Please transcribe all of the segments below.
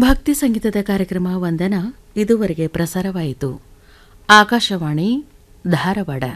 ಭಕ್ತಿ ಸಂಗೀತದ ಕಾರ್ಯಕ್ರಮ ವಂದನ ಇದುವರೆಗೆ ಪ್ರಸಾರವಾಯಿತು ಆಕಾಶವಾಣಿ ಧಾರವಾಡ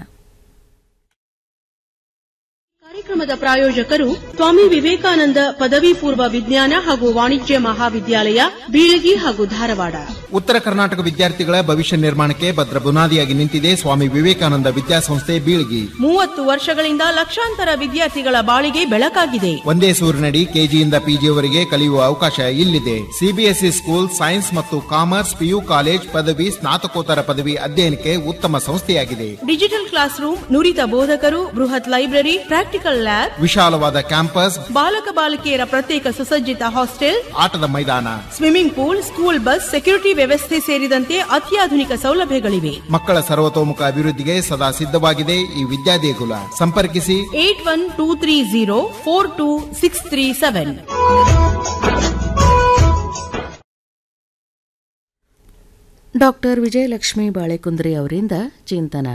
ಕಾರ್ಯಕ್ರಮದ ಪ್ರಾಯೋಜಕರು ಸ್ವಾಮಿ ವಿವೇಕಾನಂದ ಪದವಿ ಪೂರ್ವ ವಿಜ್ಞಾನ ಹಾಗೂ ವಾಣಿಜ್ಯ ಮಹಾವಿದ್ಯಾಲಯ ಬೀಳಗಿ ಹಾಗೂ ಧಾರವಾಡ ಉತ್ತರ ಕರ್ನಾಟಕ ವಿದ್ಯಾರ್ಥಿಗಳ ಭವಿಷ್ಯ ನಿರ್ಮಾಣಕ್ಕೆ ಭದ್ರ ಬುನಾದಿಯಾಗಿ ನಿಂತಿದೆ ಸ್ವಾಮಿ ವಿವೇಕಾನಂದ ವಿದ್ಯಾಸಂಸ್ಥೆ ಬೀಳ್ಗಿ ಮೂವತ್ತು ವರ್ಷಗಳಿಂದ ಲಕ್ಷಾಂತರ ವಿದ್ಯಾರ್ಥಿಗಳ ಬಾಳಿಗೆ ಬೆಳಕಾಗಿದೆ ಒಂದೇ ಸೂರಿನಡಿ ಕೆಜಿಯಿಂದ ಪಿಜಿಯವರೆಗೆ ಕಲಿಯುವ ಅವಕಾಶ ಇಲ್ಲಿದೆ ಸಿಬಿಎಸ್ಇ ಸ್ಕೂಲ್ ಸೈನ್ಸ್ ಮತ್ತು ಕಾಮರ್ಸ್ ಪಿಯು ಕಾಲೇಜ್ ಪದವಿ ಸ್ನಾತಕೋತ್ತರ ಪದವಿ ಅಧ್ಯಯನಕ್ಕೆ ಉತ್ತಮ ಸಂಸ್ಥೆಯಾಗಿದೆ ಡಿಜಿಟಲ್ ಕ್ಲಾಸ್ ರೂಮ್ ನುರಿತ ಬೋಧಕರು ಬೃಹತ್ ಲೈಬ್ರರಿ ಪ್ರಾಕ್ಟಿಕಲ್ ಲ್ಯಾಬ್ ವಿಶಾಲವಾದ ಕ್ಯಾಂಪಸ್ ಬಾಲಕ ಬಾಲಕಿಯರ ಪ್ರತ್ಯೇಕ ಸುಸಜ್ಜಿತ ಹಾಸ್ಟೆಲ್ ಆಟದ ಮೈದಾನ swimming pool school bus security ವ್ಯವಸ್ಥೆ ಸೇರಿದಂತೆ ಅತ್ಯಾಧುನಿಕ ಸೌಲಭ್ಯಗಳಿವೆ ಮಕ್ಕಳ ಸರ್ವತೋಮುಖ ಅಭಿವೃದ್ಧಿಗೆ ಸದಾ ಸಿದ್ಧವಾಗಿದೆ ಈ ವಿದ್ಯಾದೇಗುಲ ಸಂಪರ್ಕಿಸಿ eight one two three zero four two six three seven doctor Vijayalakshmi Balekundri ಅವರಿಂದ ಚಿಂತನ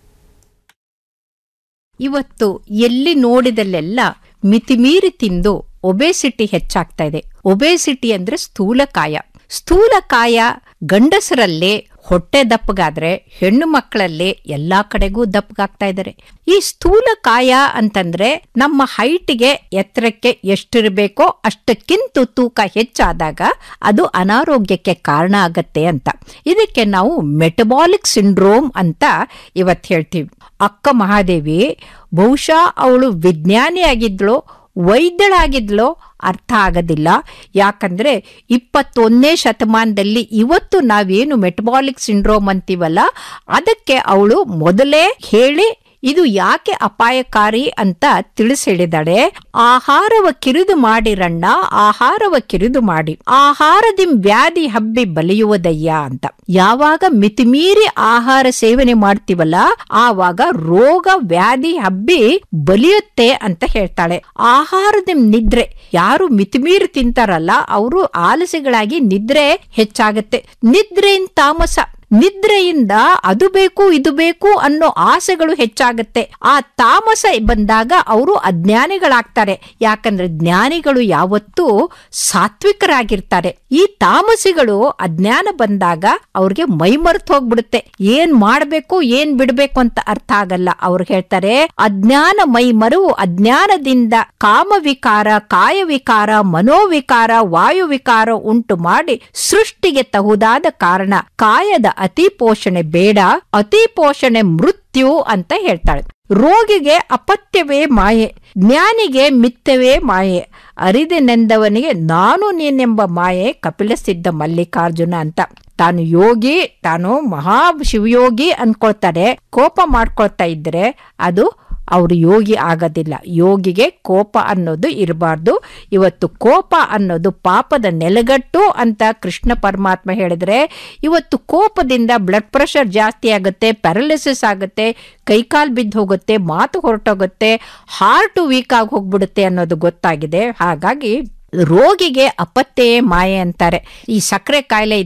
ಇವತ್ತು ಎಲ್ಲಿ ನೋಡಿದಲ್ಲೆಲ್ಲ ಮಿತಿಮೀರಿ ತಿಂದು ಒಬೇಸಿಟಿ ಹೆಚ್ಚಾಗ್ತಾ ಇದೆ ಒಬೇಸಿಟಿ ಅಂದ್ರೆ ಸ್ಥೂಲಕಾಯ ಸ್ಥೂಲಕಾಯ ಗಂಡಸರಲ್ಲೇ ಹೊಟ್ಟೆ ದಪ್ಪಗಾದ್ರೆ ಹೆಣ್ಣು ಮಕ್ಕಳಲ್ಲೇ ಎಲ್ಲಾ ಕಡೆಗೂ ದಪ್ಪಗಾಗ್ತಾ ಇದ್ದಾರೆ ಈ ಸ್ಥೂಲಕಾಯ ಅಂತಂದ್ರೆ ನಮ್ಮ ಹೈಟ್ಗೆ ಎತ್ತರಕ್ಕೆ ಎಷ್ಟಿರಬೇಕೋ ಅಷ್ಟಕ್ಕಿಂತ ತೂಕ ಹೆಚ್ಚಾದಾಗ ಅದು ಅನಾರೋಗ್ಯಕ್ಕೆ ಕಾರಣ ಆಗತ್ತೆ ಅಂತ ಇದಕ್ಕೆ ನಾವು ಮೆಟಬಾಲಿಕ್ ಸಿಂಡ್ರೋಮ್ ಅಂತ ಇವತ್ತು ಹೇಳ್ತೀವಿ ಅಕ್ಕ ಮಹಾದೇವಿ ಬಹುಶಃ ಅವಳು ವಿಜ್ಞಾನಿಯಾಗಿದ್ಳು ವೈದ್ಯಳಾಗಿದ್ಲೋ ಅರ್ಥ ಆಗೋದಿಲ್ಲ ಯಾಕಂದ್ರೆ ಇಪ್ಪತ್ತೊಂದನೇ ಶತಮಾನದಲ್ಲಿ ಇವತ್ತು ನಾವೇನು ಮೆಟಬಾಲಿಕ್ ಸಿಂಡ್ರೋಮ್ ಅಂತೀವಲ್ಲ ಅದಕ್ಕೆ ಅವಳು ಮೊದಲೇ ಹೇಳಿ ಇದು ಯಾಕೆ ಅಪಾಯಕಾರಿ ಅಂತ ತಿಳಿಸಿ ಹೇಳಿದಾಳೆ ಆಹಾರವ ಕಿರಿದು ಮಾಡಿರಣ್ಣ ಆಹಾರವ ಕಿರಿದು ಮಾಡಿ ಆಹಾರದಿಂ ವ್ಯಾಧಿ ಹಬ್ಬಿ ಬಲಿಯುವುದಯ್ಯ ಅಂತ ಯಾವಾಗ ಮಿತಿಮೀರಿ ಆಹಾರ ಸೇವನೆ ಮಾಡ್ತೀವಲ್ಲ ಆವಾಗ ರೋಗ ವ್ಯಾಧಿ ಹಬ್ಬಿ ಬಲಿಯುತ್ತೆ ಅಂತ ಹೇಳ್ತಾಳೆ ಆಹಾರದಿಂ ನಿದ್ರೆ ಯಾರು ಮಿತಿಮೀರಿ ತಿಂತಾರಲ್ಲ ಅವರು ಆಲಸಿಗಳಾಗಿ ನಿದ್ರೆ ಹೆಚ್ಚಾಗತ್ತೆ ನಿದ್ರೆಯಿಂದ ತಾಮಸ ನಿದ್ರೆಯಿಂದ ಅದು ಬೇಕು ಇದು ಬೇಕು ಅನ್ನೋ ಆಸೆಗಳು ಹೆಚ್ಚಾಗುತ್ತೆ ಆ ತಾಮಸ ಬಂದಾಗ ಅವರು ಅಜ್ಞಾನಿಗಳಾಗ್ತಾರೆ ಯಾಕಂದ್ರೆ ಜ್ಞಾನಿಗಳು ಯಾವತ್ತೂ ಸಾತ್ವಿಕರಾಗಿರ್ತಾರೆ ಈ ತಾಮಸಿಗಳು ಅಜ್ಞಾನ ಬಂದಾಗ ಅವ್ರಿಗೆ ಮೈಮರ್ತ್ ಹೋಗ್ಬಿಡುತ್ತೆ ಏನ್ ಮಾಡ್ಬೇಕು ಏನ್ ಬಿಡ್ಬೇಕು ಅಂತ ಅರ್ಥ ಆಗಲ್ಲ ಅವ್ರು ಹೇಳ್ತಾರೆ ಅಜ್ಞಾನ ಮೈಮರು ಅಜ್ಞಾನದಿಂದ ಕಾಮವಿಕಾರ ಕಾಯವಿಕಾರ ಮನೋವಿಕಾರ ವಾಯುವಿಕಾರ ಉಂಟು ಮಾಡಿ ಸೃಷ್ಟಿಗೆ ತಹುದಾದ ಕಾರಣ ಕಾಯದ ಅತಿ ಪೋಷಣೆ ಬೇಡ ಅತಿ ಪೋಷಣೆ ಮೃತ್ಯು ಅಂತ ಹೇಳ್ತಾಳೆ ರೋಗಿಗೆ ಅಪತ್ಯವೇ ಮಾಯೆ ಜ್ಞಾನಿಗೆ ಮಿಥ್ಯವೇ ಮಾಯೆ ಅರಿದೆನೆಂದವನಿಗೆ ನಾನು ನೀನೆಂಬ ಮಾಯೆ ಕಪಿಲ ಸಿದ್ಧ ಮಲ್ಲಿಕಾರ್ಜುನ ಅಂತ ತಾನು ಯೋಗಿ ತಾನು ಮಹಾ ಶಿವಯೋಗಿ ಅನ್ಕೊಳ್ತಾರೆ ಕೋಪ ಮಾಡ್ಕೊಳ್ತಾ ಇದ್ರೆ ಅದು ಅವರು ಯೋಗಿ ಆಗೋದಿಲ್ಲ ಯೋಗಿಗೆ ಕೋಪ ಅನ್ನೋದು ಇರಬಾರ್ದು ಇವತ್ತು ಕೋಪ ಅನ್ನೋದು ಪಾಪದ ನೆಲೆಗಟ್ಟು ಅಂತ ಕೃಷ್ಣ ಪರಮಾತ್ಮ ಹೇಳಿದ್ರೆ ಇವತ್ತು ಕೋಪದಿಂದ ಬ್ಲಡ್ ಪ್ರೆಷರ್ ಜಾಸ್ತಿ ಆಗುತ್ತೆ ಪ್ಯಾರಲಿಸಿಸ್ ಆಗುತ್ತೆ ಕೈಕಾಲು ಬಿದ್ದು ಹೋಗುತ್ತೆ ಮಾತು ಹೊರಟೋಗುತ್ತೆ ಹಾರ್ಟ್ ವೀಕ್ ಆಗಿ ಹೋಗ್ಬಿಡುತ್ತೆ ಅನ್ನೋದು ಗೊತ್ತಾಗಿದೆ ಹಾಗಾಗಿ ರೋಗಿಗೆ ಅಪತ್ಯೆ ಮಾಯೆ ಅಂತಾರೆ ಈ ಸಕ್ಕರೆ ಕಾಯಿಲೆ